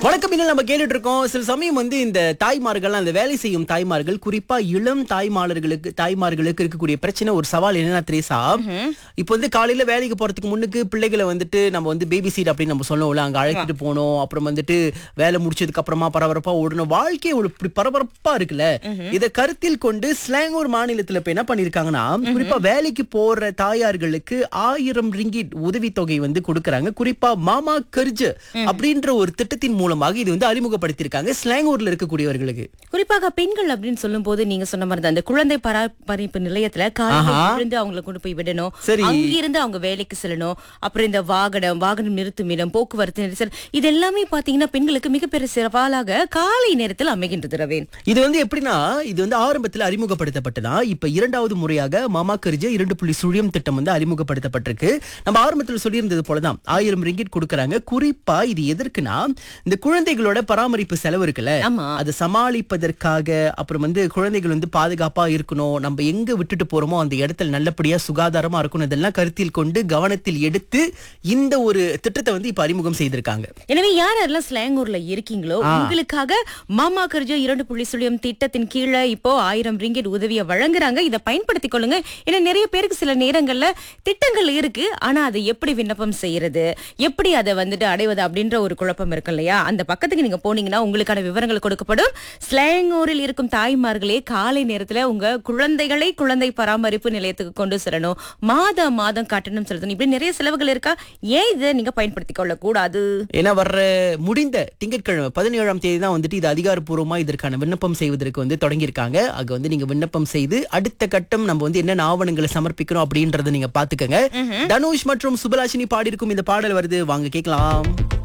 வணக்கம் இன்னும் நம்ம கேட்டுட்டு இருக்கோம் சில சமயம் வந்து இந்த தாய்மார்கள் அந்த வேலை செய்யும் தாய்மார்கள் குறிப்பா இளம் தாய்மார்களுக்கு தாய்மார்களுக்கு இருக்கக்கூடிய பிரச்சனை ஒரு சவால் என்னன்னா திரேசா இப்போ வந்து காலையில வேலைக்கு போறதுக்கு முன்னுக்கு பிள்ளைகளை வந்துட்டு நம்ம வந்து பேபி சீட் அப்படின்னு நம்ம சொல்லுவோம்ல அங்க அழைச்சிட்டு போனோம் அப்புறம் வந்துட்டு வேலை முடிச்சதுக்கு அப்புறமா பரபரப்பா ஓடணும் வாழ்க்கையே ஒரு இப்படி பரபரப்பா இருக்குல்ல இத கருத்தில் கொண்டு ஸ்லாங்கூர் மாநிலத்துல இப்ப என்ன பண்ணிருக்காங்கன்னா குறிப்பா வேலைக்கு போற தாயார்களுக்கு ஆயிரம் ரிங்கிட் உதவித்தொகை வந்து கொடுக்கறாங்க குறிப்பா மாமா கர்ஜ் அப்படின்ற ஒரு திட்டத்தின் மூலமாக இது வந்து அறிமுகப்படுத்தியிருக்காங்க ஸ்லாங்கூர்ல இருக்கக்கூடியவர்களுக்கு குறிப்பாக பெண்கள் அப்படின்னு சொல்லும் போது நீங்க சொன்ன மாதிரி தான் அந்த குழந்தை பராமரிப்பு நிலையத்துல காலையில ஆஹா. விழுந்து அவங்களை கொண்டு போய் விடணும் சரி. அங்கிருந்து அவங்க வேலைக்கு செல்லணும் அப்புறம் இந்த வாகனம் வாகனம் நிறுத்தும் இடம் போக்குவரத்து நெரிசல் இது எல்லாமே பாத்தீங்கன்னா பெண்களுக்கு மிகப்பெரிய சவாலாக காலை நேரத்தில் அமைகின்றது ரவேன் இது வந்து எப்படின்னா இது வந்து ஆரம்பத்துல அறிமுகப்படுத்தப்பட்டதா இப்ப இரண்டாவது முறையாக மாமா கர்ஜ இரண்டு புள்ளி சுழியம் திட்டம் வந்து அறிமுகப்படுத்தப்பட்டிருக்கு நம்ம ஆரம்பத்துல சொல்லியிருந்தது போலதான் ஆயிரம் ரிங்கிட் கொடுக்கறாங்க குறிப்பா இது எதற்குனா இந்த குழந்தைகளோட பராமரிப்பு செலவு இருக்குல்ல ஆமா. அது சமாளிப்பதற்காக அப்புறம் வந்து குழந்தைகள் வந்து பாதுகாப்பா இருக்கணும் நம்ம எங்க விட்டுட்டு போறோமோ அந்த இடத்துல நல்லபடியா சுகாதாரமா இருக்கணும் இதெல்லாம் கருத்தில் கொண்டு கவனத்தில் எடுத்து இந்த ஒரு திட்டத்தை வந்து இப்ப அறிமுகம் செய்திருக்காங்க எனவே யார் யாரெல்லாம் ஸ்லாங்கூர்ல இருக்கீங்களோ உங்களுக்காக மாமா கர்ஜோ இரண்டு புள்ளி சுழியம் திட்டத்தின் கீழே இப்போ ஆயிரம் ரிங்கெட் உதவியை வழங்குறாங்க இதை பயன்படுத்திக் கொள்ளுங்க ஏன்னா நிறைய பேருக்கு சில நேரங்கள்ல திட்டங்கள் இருக்கு ஆனா அதை எப்படி விண்ணப்பம் செய்யறது எப்படி அதை வந்துட்டு அடைவது அப்படின்ற ஒரு குழப்பம் இருக்கு இல்லையா அந்த பக்கத்துக்கு நீங்க போனீங்கன்னா உங்களுக்கான விவரங்கள் கொடுக்கப்படும் ஸ்லாங்கூரில் இருக்கும் தாய்மார்களே காலை நேரத்துல உங்க குழந்தைகளை குழந்தை பராமரிப்பு நிலையத்துக்கு கொண்டு செல்லணும் மாத மாதம் கட்டணம் செலுத்தணும் இப்படி நிறைய செலவுகள் இருக்கா ஏன் இதை நீங்க பயன்படுத்திக் கொள்ள கூடாது ஏன்னா வர்ற முடிந்த திங்கட்கிழமை பதினேழாம் தேதி தான் வந்துட்டு இது அதிகாரப்பூர்வமா இதற்கான விண்ணப்பம் செய்வதற்கு வந்து தொடங்கியிருக்காங்க அங்க வந்து நீங்க விண்ணப்பம் செய்து அடுத்த கட்டம் நம்ம வந்து என்னென்ன ஆவணங்களை சமர்ப்பிக்கிறோம் அப்படின்றத நீங்க பாத்துக்கங்க தனுஷ் மற்றும் சுபலாஷினி பாடியிருக்கும் இந்த பாடல் வருது வாங்க கேட்கலாம்